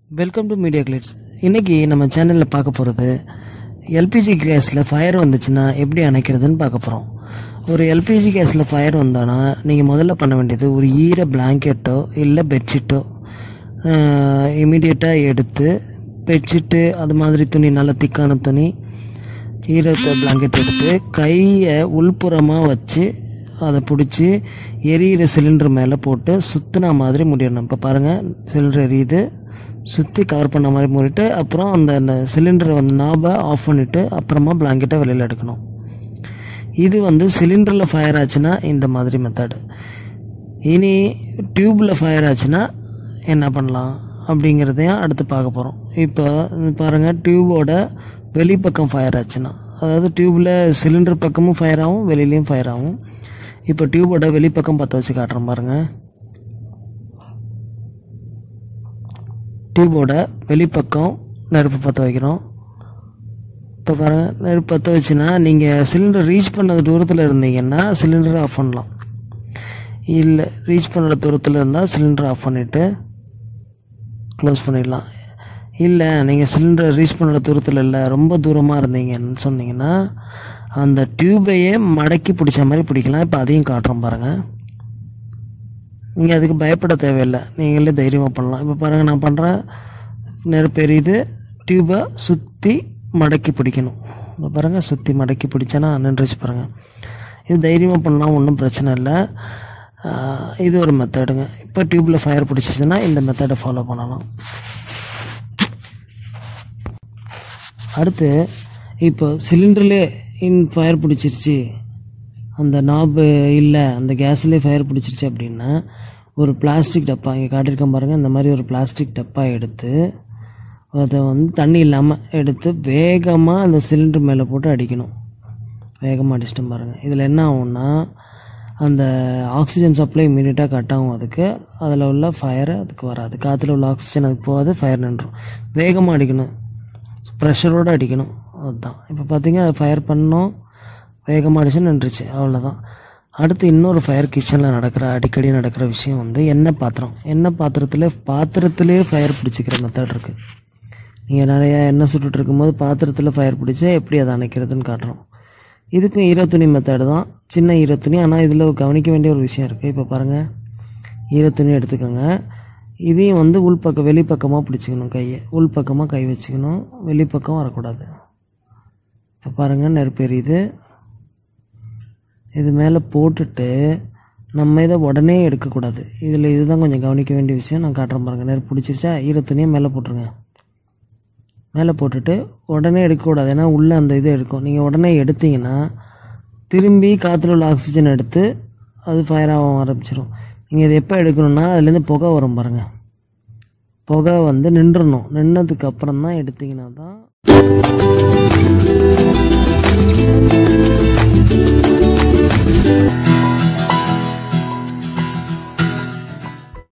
welcome to media glitz இன்னைக்கு நம்ம சேனலில் பார்க்க போகிறது எல்பிஜி கேஸில் ஃபயர் வந்துச்சுன்னா எப்படி அணைக்கிறதுன்னு பார்க்க போகிறோம் ஒரு எல்பிஜி கேஸில் ஃபயர் வந்தானா நீங்கள் முதல்ல பண்ண வேண்டியது ஒரு ஈர பிளாங்கெட்டோ இல்லை பெட்ஷீட்டோ இமீடியட்டாக எடுத்து பெட்ஷீட்டு அது மாதிரி துணி நல்ல திக்கான துணி ஈரத்தை பிளாங்கெட் எடுத்து கையை உள்புறமாக வச்சு அதை பிடிச்சி எரியிற சிலிண்டர் மேலே போட்டு சுத்தின மாதிரி முடியணும் இப்போ பாருங்கள் சிலிண்டர் எரியுது சுற்றி கவர் பண்ண மாதிரி மூடிட்டு அப்புறம் அந்த அந்த சிலிண்டரை வந்து நாபை ஆஃப் பண்ணிவிட்டு அப்புறமா பிளாங்கெட்டை வெளியில் எடுக்கணும் இது வந்து சிலிண்டரில் ஃபயர் ஆச்சுன்னா இந்த மாதிரி மெத்தடு இனி டியூப்பில் ஃபயர் ஆச்சுன்னா என்ன பண்ணலாம் அப்படிங்கிறதையும் அடுத்து பார்க்க போகிறோம் இப்போ பாருங்கள் டியூபோட வெளிப்பக்கம் ஃபயர் ஆச்சுன்னா அதாவது டியூப்பில் சிலிண்டர் பக்கமும் ஃபயர் ஆகும் வெளியிலையும் ஃபயர் ஆகும் இப்போ டியூபோட வெளிப்பக்கம் பற்ற வச்சு காட்டுறேன் பாருங்கள் டியூபோட வெளிப்பக்கம் நெருப்பு பற்ற வைக்கிறோம் இப்போ பாருங்கள் நெருப்பு பற்ற வச்சுன்னா நீங்கள் சிலிண்டர் ரீச் பண்ண தூரத்தில் இருந்தீங்கன்னா சிலிண்டரை ஆஃப் பண்ணலாம் இல்லை ரீச் பண்ணுற தூரத்தில் இருந்தால் சிலிண்டர் ஆஃப் பண்ணிவிட்டு க்ளோஸ் பண்ணிடலாம் இல்லை நீங்கள் சிலிண்டர் ரீச் பண்ணுற தூரத்தில் இல்லை ரொம்ப தூரமாக இருந்தீங்கன்னு சொன்னீங்கன்னா அந்த டியூபையே மடக்கி பிடிச்ச மாதிரி பிடிக்கலாம் இப்போ அதையும் காட்டுறோம் பாருங்கள் நீங்கள் அதுக்கு பயப்பட தேவையில்லை நீங்களே தைரியமாக பண்ணலாம் இப்போ பாருங்கள் நான் பண்ணுறேன் நெருப்பு எரியுது டியூபை சுற்றி மடக்கி பிடிக்கணும் இப்போ பாருங்கள் சுற்றி மடக்கி பிடிச்சேன்னா நின்றுச்சு பாருங்கள் இது தைரியமாக பண்ணலாம் ஒன்றும் பிரச்சனை இல்லை ஆஹ் இது ஒரு மெத்தடுங்க இப்போ டியூப்பில் ஃபயர் பிடிச்சிச்சுன்னா இந்த மெத்தடை ஃபாலோ பண்ணலாம் அடுத்து இப்போ சிலிண்டர்லேயே இன் ஃபயர் பிடிச்சிருச்சு அந்த நாபு இல்லை அந்த கேஸ்லேயே ஃபயர் பிடிச்சிருச்சு அப்படின்னா ஒரு பிளாஸ்டிக் டப்பா இங்கே காட்டியிருக்கேன் பாருங்கள் இந்த மாதிரி ஒரு பிளாஸ்டிக் டப்பா எடுத்து அதை வந்து தண்ணி இல்லாமல் எடுத்து வேகமாக அந்த சிலிண்டர் மேலே போட்டு அடிக்கணும் வேகமாக அடிச்சிட்டு பாருங்கள் இதில் என்ன ஆகும்னா அந்த ஆக்சிஜன் சப்ளை இமீடியட்டாக கட் ஆகும் அதுக்கு அதில் உள்ள ஃபயர் அதுக்கு வராது காற்றுல உள்ள ஆக்சிஜன் அதுக்கு போகாது ஃபயர் நின்றும் வேகமாக அடிக்கணும் ப்ரெஷரோடு அடிக்கணும் அதுதான் இப்போ பார்த்தீங்க அது ஃபயர் பண்ணோம் வேகமாக அடிச்சு நின்றுச்சு அவ்வளோதான் அடுத்து இன்னொரு ஃபயர் கிச்சனில் நடக்கிற அடிக்கடி நடக்கிற விஷயம் வந்து எண்ணெய் பாத்திரம் எண்ணெய் பாத்திரத்தில் பாத்திரத்திலே ஃபயர் பிடிச்சிக்கிற மெத்தட் இருக்குது நீங்கள் நிறைய எண்ணெய் சுட்டுட்டு இருக்கும்போது பாத்திரத்தில் ஃபயர் பிடிச்சா எப்படி அதை அணைக்கிறதுன்னு காட்டுறோம் இதுக்கும் ஈரத்துணி மெத்தடு தான் சின்ன ஈரத்துணி ஆனால் இதில் கவனிக்க வேண்டிய ஒரு விஷயம் இருக்குது இப்போ பாருங்கள் ஈரத்துணி எடுத்துக்கோங்க இதையும் வந்து உள்பக்கம் வெளிப்பக்கமாக பிடிச்சிக்கணும் கையை உள்பக்கமாக கை வச்சுக்கணும் வெளிப்பக்கம் வரக்கூடாது இப்போ பாருங்கள் நெருப்பு எரியுது இது மேலே போட்டுட்டு நம்ம இதை உடனே எடுக்கக்கூடாது இதில் இதுதான் கொஞ்சம் கவனிக்க வேண்டிய விஷயம் நான் காட்டுறேன் பாருங்கள் நெருப்பு பிடிச்சிருச்சா ஈரத்துணியை மேலே போட்டுருங்க மேலே போட்டுட்டு உடனே எடுக்கக்கூடாது ஏன்னா உள்ளே அந்த இது எடுக்கும் நீங்கள் உடனே எடுத்தீங்கன்னா திரும்பி காற்றுல உள்ள ஆக்சிஜன் எடுத்து அது ஃபயர் ஆக ஆரம்பிச்சிடும் நீங்கள் இது எப்போ எடுக்கணும்னா அதுலேருந்து புகை வரும் பாருங்கள் புகை வந்து நின்றுணும் நின்னதுக்கு அப்புறம் தான் எடுத்தீங்கன்னா தான்